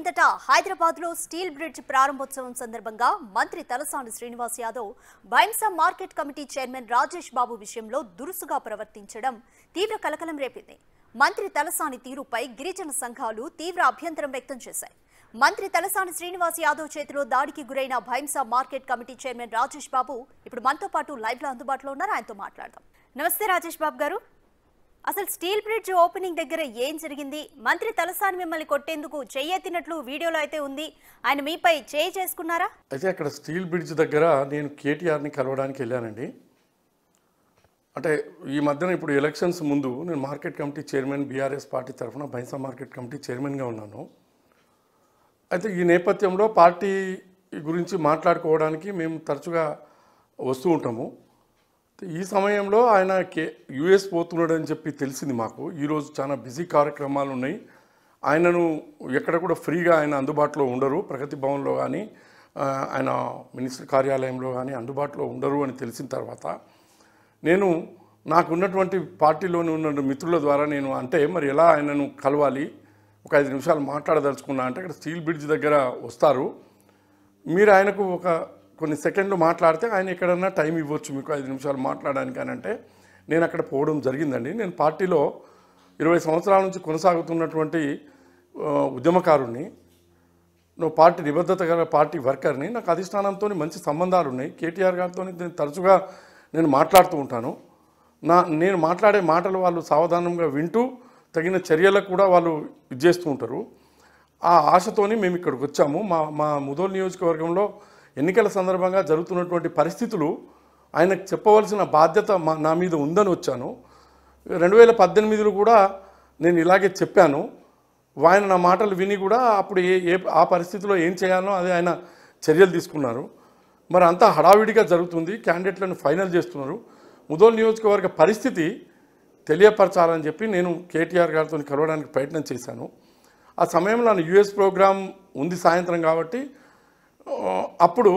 కిందట హైదరాబాద్ లో steel bridge ప్రారంభోత్సవం సందర్భంగా మంత్రి Talasani Srinivas Yadav Bhainsa market committee chairman Rajesh Babu విషయంలో దురుసుగా ప్రవర్తించడం తీవ్ర కలకలం రేపింది మంత్రి తలసాని తీరుపై గిరిజన సంఘాలు తీవ్ర అభ్యంతరం వ్యక్తం చేశాయి మంత్రి తలసాని శ్రీనివాస్ యాదవ్ చేతిలో దాడికి గురైన Bhainsa market committee chairman Rajesh Babu ఇప్పుడు మనతో పాటు లైవ్ లో అందుబాటులో ఉన్నారు ఆయనతో మాట్లాడదాం నమస్తే రాజేష్ బాబు గారు అసలు స్టీల్ బ్రిడ్జ్ ఓపెనింగ్ దగ్గర ఏం జరిగింది మంత్రి తలసాని మిమ్మల్ని కొట్టేందుకు చెయ్యెత్తినట్లు వీడియోలో అయితే ఉంది ఆయన మీపై చేయి చేసుకున్నారా అయితే అక్కడ స్టీల్ బ్రిడ్జ్ దగ్గర నేను కేటీఆర్ని కలవడానికి వెళ్ళానండి అంటే ఈ మధ్యన ఇప్పుడు ఎలక్షన్స్ ముందు నేను market committee chairman BRS party తరఫున బైన్సా మార్కెట్ కమిటీ చైర్మన్గా ఉన్నాను అయితే ఈ నేపథ్యంలో పార్టీ గురించి మాట్లాడుకోవడానికి మేము తరచుగా వస్తూ ఉంటాము ఈ సమయంలో ఆయన కే యుఎస్ పోతున్నాడని చెప్పి తెలిసింది మాకు ఈరోజు చాలా బిజీ కార్యక్రమాలు ఉన్నాయి ఆయనను ఎక్కడ కూడా ఫ్రీగా ఆయన అందుబాటులో ఉండరు ప్రగతి భవన్లో కానీ ఆ, ఆయన మినిస్టర్ కార్యాలయంలో కానీ అందుబాటులో ఉండరు అని తెలిసిన తర్వాత నేను నాకున్నటువంటి పార్టీలోని ఉన్న మిత్రుల ద్వారా నేను అంటే మరి ఎలా ఆయనను కలవాలి ఒక ఐదు నిమిషాలు మాట్లాడదలుచుకున్నా అంటే అక్కడ స్టీల్ బ్రిడ్జ్ దగ్గర వస్తారు మీరు ఆయనకు ఒక కొన్ని సెకండ్లు మాట్లాడితే ఆయన ఎక్కడన్నా టైం ఇవ్వచ్చు మీకు ఐదు నిమిషాలు మాట్లాడడానికి అని అంటే నేను అక్కడ పోవడం జరిగిందండి నేను పార్టీలో ఇరవై సంవత్సరాల నుంచి కొనసాగుతున్నటువంటి ఆ, ఉద్యమకారుణ్ణి నువ్వు పార్టీ నిబద్ధత గల పార్టీ వర్కర్ని నాకు అధిష్టానంతో మంచి సంబంధాలు ఉన్నాయి కేటీఆర్ గారితో నేను తరచుగా నేను మాట్లాడుతూ ఉంటాను నా నేను మాట్లాడే మాటలు వాళ్ళు సావధానంగా వింటూ తగిన చర్యలకు కూడా వాళ్ళు ఇది చేస్తూ ఉంటారు ఆ ఆశతోని మేము ఇక్కడికి వచ్చాము మా మా ముదోల్ నియోజకవర్గంలో ఎన్నికల సందర్భంగా జరుగుతున్నటువంటి పరిస్థితులు ఆయనకు చెప్పవలసిన బాధ్యత మా నా మీద ఉందని వచ్చాను రెండు వేల పద్దెనిమిదిలో కూడా నేను ఇలాగే చెప్పాను ఆయన నా మాటలు విని కూడా అప్పుడు ఏ ఏ ఆ పరిస్థితిలో ఏం చేయాలో అది ఆయన చర్యలు తీసుకున్నారు మరి అంతా హడావిడిగా జరుగుతుంది క్యాండిడేట్లను ఫైనల్ చేస్తున్నారు ముదోల్ నియోజకవర్గ పరిస్థితి తెలియపరచాలని చెప్పి నేను కేటీఆర్ గారితో కలవడానికి ప్రయత్నం చేశాను ఆ సమయంలో నా యుఎస్ ప్రోగ్రాం ఉంది సాయంత్రం కాబట్టి ఆ, అప్పుడు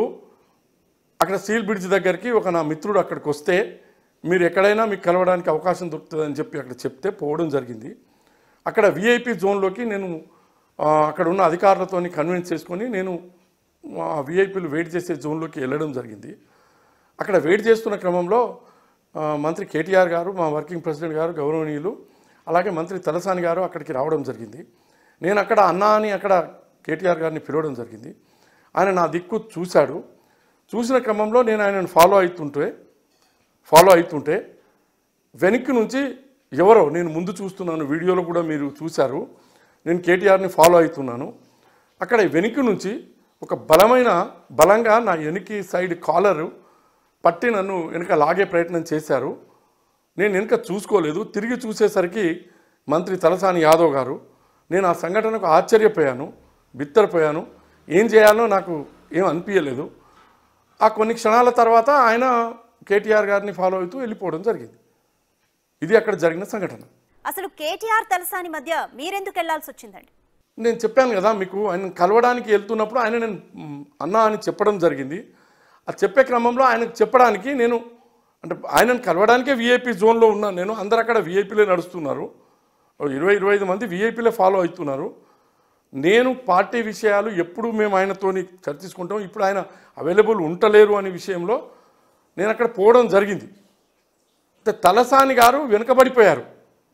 అక్కడ స్టీల్ బ్రిడ్జ్ దగ్గరికి ఒక నా మిత్రుడు అక్కడికి వస్తే మీరు ఎక్కడైనా మీకు కలవడానికి అవకాశం దొరుకుతుందని చెప్పి అక్కడ చెప్తే పోవడం జరిగింది అక్కడ విఐపి జోన్లోకి నేను ఆ, అక్కడ ఉన్న అధికారులతో కన్విన్స్ చేసుకొని నేను ఆ విఐపీలు వెయిట్ చేసే జోన్లోకి వెళ్ళడం జరిగింది అక్కడ వెయిట్ చేస్తున్న క్రమంలో ఆ, మంత్రి కేటీఆర్ గారు మా వర్కింగ్ ప్రెసిడెంట్ గారు గౌరవనీయులు అలాగే మంత్రి తలసాని గారు అక్కడికి రావడం జరిగింది నేను అక్కడ అన్నా అని అక్కడ కేటీఆర్ గారిని పిలవడం జరిగింది ఆయన నా దిక్కు చూశాడు చూసిన క్రమంలో నేను ఆయనను ఫాలో అవుతుంటే ఫాలో అవుతుంటే వెనక్కి నుంచి ఎవరో నేను ముందు చూస్తున్నాను వీడియోలో కూడా మీరు చూశారు నేను కేటీఆర్ని ఫాలో అవుతున్నాను అక్కడ వెనక్కి నుంచి ఒక బలమైన బలంగా నా వెనక్కి సైడ్ కాలరు పట్టి నన్ను వెనక లాగే ప్రయత్నం చేశారు నేను వెనక చూసుకోలేదు తిరిగి చూసేసరికి మంత్రి తలసాని యాదవ్ గారు నేను ఆ సంఘటనకు ఆశ్చర్యపోయాను బిత్తరపోయాను ఏం చేయాలో నాకు ఏం అనిపించలేదు ఆ కొన్ని క్షణాల తర్వాత ఆయన కేటీఆర్ గారిని ఫాలో అవుతూ వెళ్ళిపోవడం జరిగింది ఇది అక్కడ జరిగిన సంఘటన అసలు కేటీఆర్ తలసాని మధ్య మీరెందుకు వెళ్లాల్సి వచ్చిందండి నేను చెప్పాను కదా మీకు ఆయన కలవడానికి వెళ్తున్నప్పుడు ఆయన నేను మ్, అన్నా అని చెప్పడం జరిగింది ఆ చెప్పే క్రమంలో ఆయనకు చెప్పడానికి నేను అంటే ఆయనను కలవడానికే విఐపి జోన్లో ఉన్నాను నేను అందరు అక్కడ విఐపీలే నడుస్తున్నారు ఓ ఇరవై ఇరవై ఐదు మంది విఐపీలే ఫాలో అవుతున్నారు నేను పార్టీ విషయాలు ఎప్పుడు మేము ఆయనతోని చర్చించుకుంటాం ఇప్పుడు ఆయన అవైలబుల్ ఉంటలేరు అనే విషయంలో నేను అక్కడ పోవడం జరిగింది అయితే తలసాని గారు వెనుకబడిపోయారు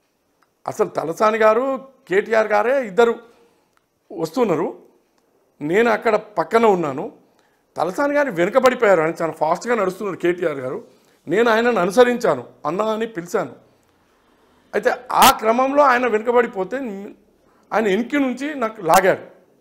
అసలు తలసాని గారు కేటీఆర్ గారే ఇద్దరు వస్తున్నారు నేను అక్కడ పక్కన ఉన్నాను తలసాని గారు వెనుకబడిపోయారు ఆయన చాలా ఫాస్ట్గా నడుస్తున్నారు కేటీఆర్ గారు నేను ఆయనను అనుసరించాను అన్నా అని పిలిచాను అయితే ఆ క్రమంలో ఆయన వెనుకబడిపోతే ఆయన వెనక్కి నుంచి నాకు లాగాడు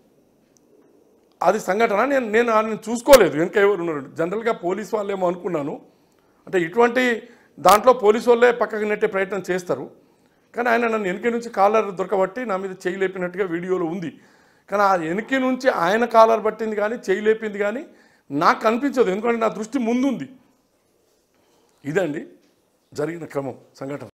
అది సంఘటన నేను నేను ఆయన చూసుకోలేదు వెనక ఎవరు ఉన్నారు జనరల్గా పోలీస్ వాళ్ళేమో అనుకున్నాను అంటే ఇటువంటి దాంట్లో పోలీసు వాళ్ళే పక్కకు నెట్టే ప్రయత్నం చేస్తారు కానీ ఆయన నన్ను వెనక నుంచి కాలర్ దొరకబట్టి నా మీద చేయి లేపినట్టుగా వీడియోలో ఉంది కానీ ఆ వెనక నుంచి ఆయన కాలర్ పట్టింది కానీ చేయి లేపింది కానీ నాకు కనిపించదు ఎందుకంటే నా దృష్టి ముందుంది ఇదండి జరిగిన క్రమం సంఘటన